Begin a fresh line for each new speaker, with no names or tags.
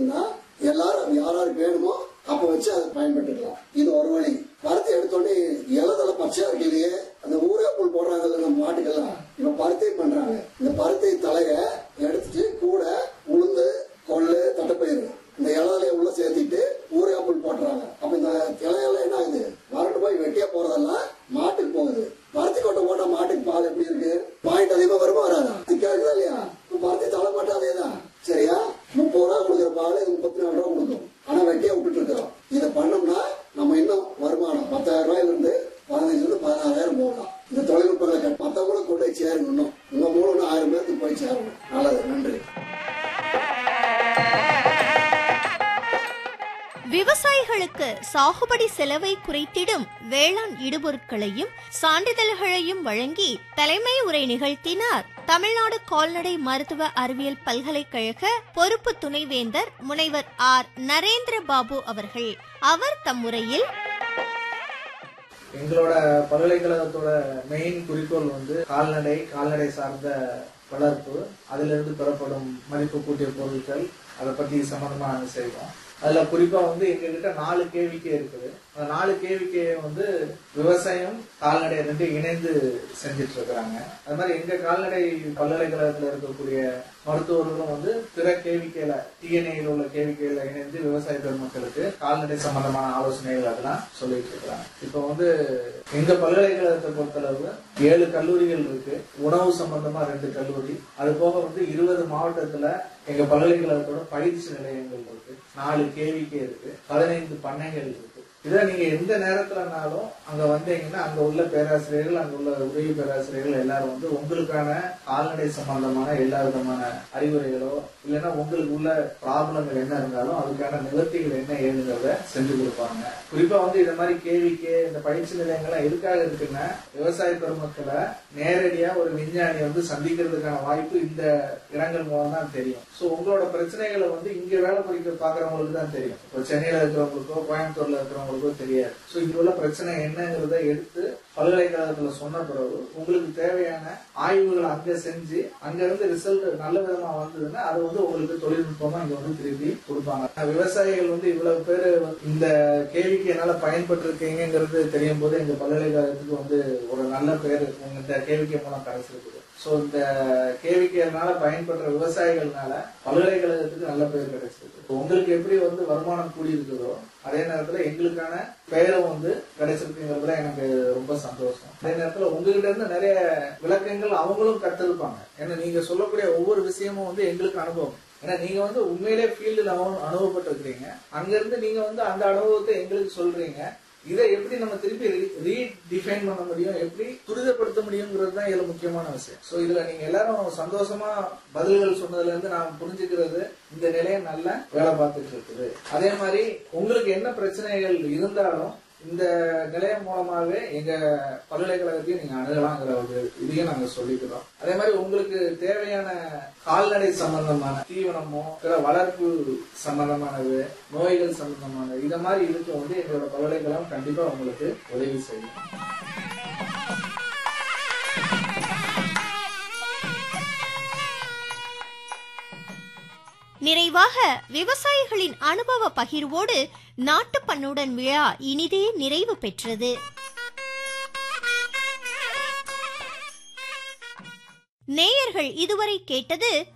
எடுத்தீங்கன்னா எல்லாரும் யாராருக்கு வேணுமோ அப்ப வச்சு அதை பயன்பட்டுக்கலாம் இது ஒரு வழி பருத்தி எடுத்தோடனே இலதல பச்சையா இருக்கையிலேயே அந்த ஊரே புல் போடுறாங்கல்ல நம்ம மாட்டுக்கெல்லாம் இப்ப பருத்தி பண்றாங்க இந்த பருத்தி தலைய எடுத்துட்டு கூட உளுந்து கொள்ளு தட்டைப்பயிறு இந்த இலையில உள்ள சேர்த்திட்டு ஊரே புல் போட்டுறாங்க அப்ப இந்த இலையில என்ன ஆகுது வறண்டு போய் வெட்டியா போறதெல்லாம் மாட்டுக்கு போகுது பருத்தி கொட்டை போட்டா மாட்டுக்கு பால் எப்படி இருக்கு பாயிண்ட் அதிகமா வருமா வராதா திக்கா இருக்குதா இல்லையா இப்ப பருத்தி தலை மாட்டா அதேதான் சரியா முப்பது ரூபா கொடுக்குற பால் இது முப்பத்தி நாலு ரூபா கொடுக்கும் ஆனா வெட்டியா விட்டுட்டு இருக்கிறோம் இதை பண்ணோம்னா நம்ம இன்னும் வருமானம் பத்தாயிரம் ரூபாயில இருந்து பதினஞ்சுல இருந்து பதினாறாயிரம் போகலாம் இந்த தொழில்நுட்பங்களை கட்- மத்தவங்களும் கொண்டு போய் சேரணும் இன்னும் உங்க மூலம் ஆயிரம் பேருக்கு போய் சேரணும் நல்லது நன்றி
விவசாயிகளுக்கு சாகுபடி செலவை குறைத்திடும் வேளாண் இடுபொருட்களையும் சான்றிதழ்களையும் வழங்கி தலைமை உரை நிகழ்த்தினார் தமிழ்நாடு கால்நடை மருத்துவ அறிவியல் பல்கலைக்கழக பொறுப்பு துணைவேந்தர் முனைவர் ஆர் நரேந்திர பாபு அவர்கள் அவர் தம் உரையில்
எங்களோட பல்கலைக்கழகத்தோட மெயின் குறிக்கோள் வந்து கால்நடை கால்நடை சார்ந்த வளர்ப்பு அதிலிருந்து பெறப்படும் மதிப்பு கூட்டிய பொருட்கள் அதை பத்தி சம்பந்தமா நாங்க செய்வோம் அதுல குறிப்பா வந்து எங்க கிட்ட நாலு கேவிக்கே இருக்குது அந்த நாலு கேவிக்கே வந்து விவசாயம் கால்நடை ரெண்டு இணைந்து செஞ்சுட்டு இருக்கிறாங்க அது மாதிரி எங்க கால்நடை பல்கலைக்கழகத்துல இருக்கக்கூடிய மருத்துவர்களும் வந்து பிற கேவிக்கையில டிஎன்ஏல உள்ள கேவிக்கையில இணைந்து விவசாய பெருமக்களுக்கு கால்நடை சம்பந்தமான ஆலோசனைகள் அதெல்லாம் சொல்லிட்டு இருக்கிறாங்க இப்போ வந்து எங்க பல்கலைக்கழகத்தை பொறுத்தளவு ஏழு கல்லூரிகள் இருக்கு உணவு சம்பந்தமா ரெண்டு கல்லூரி அது போக வந்து இருபது மாவட்டத்துல எங்க பல்கலைக்கழகத்தோட பயிற்சி நிலையங்கள் இருக்கு நாலு கேவிகே இருக்கு பதினைந்து பண்ணைகள் இருக்கு இதை நீங்க எந்த நேரத்துலனாலும் அங்க வந்தீங்கன்னா அங்க உள்ள பேராசிரியர்கள் அங்க உள்ள உதவி பேராசிரியர்கள் எல்லாரும் வந்து உங்களுக்கான கால்நடை சம்பந்தமான எல்லா விதமான அறிவுரைகளோ இல்லைன்னா உங்களுக்கு உள்ள ப்ராப்ளங்கள் என்ன இருந்தாலும் அதுக்கான நிவர்த்திகள் என்ன ஏதுங்கிறத செஞ்சு கொடுப்பாங்க குறிப்பா வந்து இந்த மாதிரி கேவிக்கே இந்த பயிற்சி நிலையங்கள்லாம் எதுக்காக இருக்குன்னா விவசாய பெருமக்களை நேரடியா ஒரு விஞ்ஞானி வந்து சந்திக்கிறதுக்கான வாய்ப்பு இந்த இடங்கள் மூலம் தான் தெரியும் சோ உங்களோட பிரச்சனைகளை வந்து இங்க வேலை படிக்க பாக்குறவங்களுக்கு தான் தெரியும் இப்போ சென்னையில இருக்கிறவங்களுக்கோ கோயம்புத்தூர்ல இருக்கிறவங்களுக்கோ தெரியாது சோ இங்க உள்ள பிரச்சனை என்னங்கிறத எடுத்து பல்கலைக்கழகத்துல சொன்ன பிறகு உங்களுக்கு தேவையான ஆய்வுகளை அங்க செஞ்சு அங்க இருந்து ரிசல்ட் நல்ல விதமா வந்ததுன்னா அது வந்து உங்களுக்கு தொழில்நுட்பமா இங்க வந்து திருப்பி கொடுப்பாங்க விவசாயிகள் வந்து இவ்வளவு பேரு இந்த கேள்விக்கு என்னால பயன்பட்டு இருக்கீங்கிறது தெரியும் போது எங்க பல்கலைக்கழகத்துக்கு வந்து ஒரு நல்ல பேர் உங்க இந்த கேள்விக்கு மூலம் கிடைச்சிருக்குது சோ இந்த கேவிக்கைனால பயன்படுற விவசாயிகள்னால பல்கலைக்கழகத்துக்கு நல்ல பேர் கிடைச்சிருக்கு இப்போ உங்களுக்கு எப்படி வந்து வருமானம் கூடி இருக்குதோ அதே நேரத்துல எங்களுக்கான பெயரும் வந்து கிடைச்சிருக்குங்கிறதுல எனக்கு ரொம்ப சந்தோஷம் அதே நேரத்துல உங்ககிட்ட இருந்து நிறைய விளக்கங்கள் அவங்களும் கத்திருப்பாங்க ஏன்னா நீங்க சொல்லக்கூடிய ஒவ்வொரு விஷயமும் வந்து எங்களுக்கு அனுபவம் ஏன்னா நீங்க வந்து உண்மையிலே ஃபீல்டுல அனுபவப்பட்டிருக்கிறீங்க அங்க இருந்து நீங்க வந்து அந்த அனுபவத்தை எங்களுக்கு சொல்றீங்க இதை எப்படி நம்ம திருப்பி ரீடிஃபைன் பண்ண முடியும் எப்படி துரிதப்படுத்த முடியுங்கிறது தான் இதுல முக்கியமான விஷயம் சோ இதுல நீங்க எல்லாரும் சந்தோஷமா பதில்கள் சொன்னதுல இருந்து நான் புரிஞ்சுக்கிறது இந்த நிலையம் நல்ல வேலை பார்த்துட்டு இருக்குது அதே மாதிரி உங்களுக்கு என்ன பிரச்சனைகள் இருந்தாலும் இந்த நிலையம் மூலமாவே எங்க பல்கலைக்கழகத்தையும் நீங்க அணுகலாங்கிற ஒரு இதையும் நாங்க சொல்லிக்கிறோம் அதே மாதிரி உங்களுக்கு தேவையான கால்நடை சம்பந்தமான தீவனமோ பிற வளர்ப்பு சம்பந்தமானது நோய்கள் சம்பந்தமானது இத மாதிரி இதுக்கு வந்து எங்களோட பல்கலைக்கழகம் கண்டிப்பா உங்களுக்கு உதவி செய்யும்
நிறைவாக விவசாயிகளின் அனுபவ பகிர்வோடு நாட்டுப்பண்ணுடன் விழா இனிதே நிறைவு பெற்றது நேயர்கள் இதுவரை கேட்டது